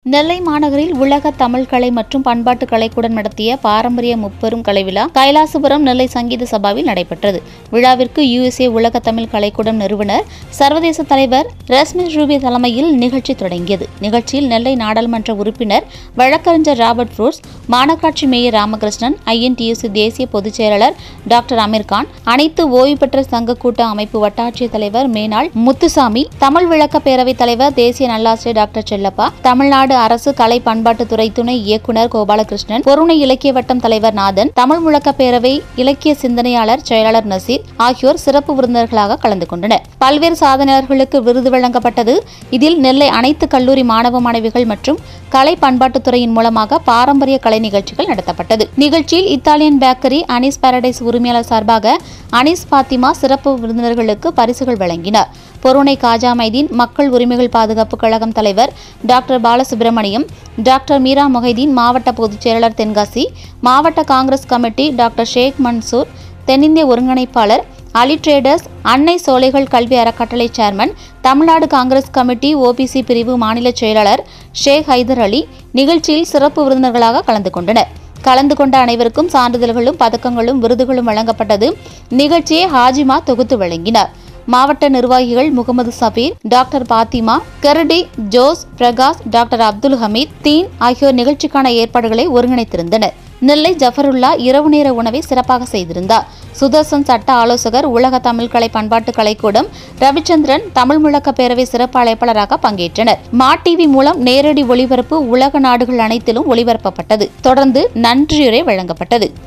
நெல்லை மாநகரில் உலக தமிழ் கலை மற்றும் பண்பாட்டு கலைக்கூடம் நடத்திய பாரம்பரிய முப்பெரும் கலை விழா கைலாசபுரம் நெல்லை சங்கீத சபாவில் நடைபெற்றது விழாவிற்கு யுஎஸ்ஏ உலக தமிழ் கலைக்கூடம் நிறுவனர் சர்வதேச தலைவர் ரஸ்மின் ரூபி தலைமையில் நிகழ்ச்சி தொடங்கியது நிகழ்ச்சியில் நெல்லை நாடாளுமன்ற உறுப்பினர் வழக்கறிஞர் ராபர்ட் ஃப்ரூட்ஸ் மாநகராட்சி மேயர் ராமகிருஷ்ணன் ஐஎன்டியூசி தேசிய பொதுச் செயலாளர் டாக்டர் அமீர்கான் அனைத்து ஓய்வு பெற்ற சங்க கூட்ட அமைப்பு வட்டாட்சியர் தலைவர் மேனாள் முத்துசாமி தமிழ் விளக்க பேரவைத் தலைவர் தேசிய நல்லாசிரியர் டாக்டர் செல்லப்பா தமிழ்நாடு அரசு கலை பண்பாட்டுத்துறை துணை இயக்குநர் கோபாலகிருஷ்ணன் பொருணை இலக்கிய வட்டம் தலைவர் நாதன் தமிழ் முழக்க பேரவை இலக்கிய சிந்தனையாளர் செயலாளர் நசீர் ஆகியோர் சிறப்பு விருந்தினர்களாக கலந்து கொண்டனர் பல்வேறு சாதனையாளர்களுக்கு விருது வழங்கப்பட்டது இதில் நெல்லை அனைத்து கல்லூரி மாணவ மாணவிகள் மற்றும் கலை பண்பாட்டுத்துறையின் மூலமாக பாரம்பரிய கலை நிகழ்ச்சிகள் நடத்தப்பட்டது நிகழ்ச்சியில் இத்தாலியன் பேக்கரி அனீஸ் பாரடைஸ் உரிமையாளர் சார்பாக அனீஸ் பாத்திமா சிறப்பு விருந்தினர்களுக்கு பரிசுகள் வழங்கினார் பொருணை காஜா மைதீன் மக்கள் உரிமைகள் பாதுகாப்பு கழகம் தலைவர் டாக்டர் பாலசுப்ரமணியம் டாக்டர் மீரா மொஹைதீன் மாவட்ட பொதுச் செயலாளர் தென்காசி மாவட்ட காங்கிரஸ் கமிட்டி டாக்டர் ஷேக் மன்சூர் தென்னிந்திய ஒருங்கிணைப்பாளர் அலி ட்ரேடர்ஸ் அன்னை சோலைகள் கல்வி அறக்கட்டளை chairman Tamil Nadu Congress committee OBC பிரிவு மாநில செயலாளர் ஷேக் ஹைதர் அலி நிகழ்ச்சியில் சிறப்பு விருந்தினர்களாக கலந்து கொண்டனர் கலந்து கொண்ட அனைவருக்கும் சான்றிதழ்களும் பதக்கங்களும் விருதுகளும் வழங்கப்பட்டது நிகழ்ச்சியை ஹாஜிமா தொகுத்து வழங்கினார் மாவட்ட நிர்வாகிகள் முகமது சபீர் டாக்டர் பாத்திமா கெரடி ஜோஸ் பிரகாஷ் டாக்டர் அப்துல் ஹமீத் தீன் ஆகியோர் நிகழ்ச்சிக்கான ஏற்பாடுகளை ஒருங்கிணைத்திருந்தனர் நெல்லை ஜஃபருல்லா இரவு நேர உணவை சிறப்பாக செய்திருந்தார் சுதர்சன் சட்ட ஆலோசகர் உலக தமிழ் கலை பண்பாட்டு கலைக்கூடம் ரவிச்சந்திரன் தமிழ் முழக்க பேரவை சிறப்பு அழைப்பாளராக பங்கேற்றனர் மா டிவி மூலம் நேரடி ஒளிபரப்பு உலக நாடுகள் அனைத்திலும் ஒளிபரப்பப்பட்டது தொடர்ந்து நன்றியுரை வழங்கப்பட்டது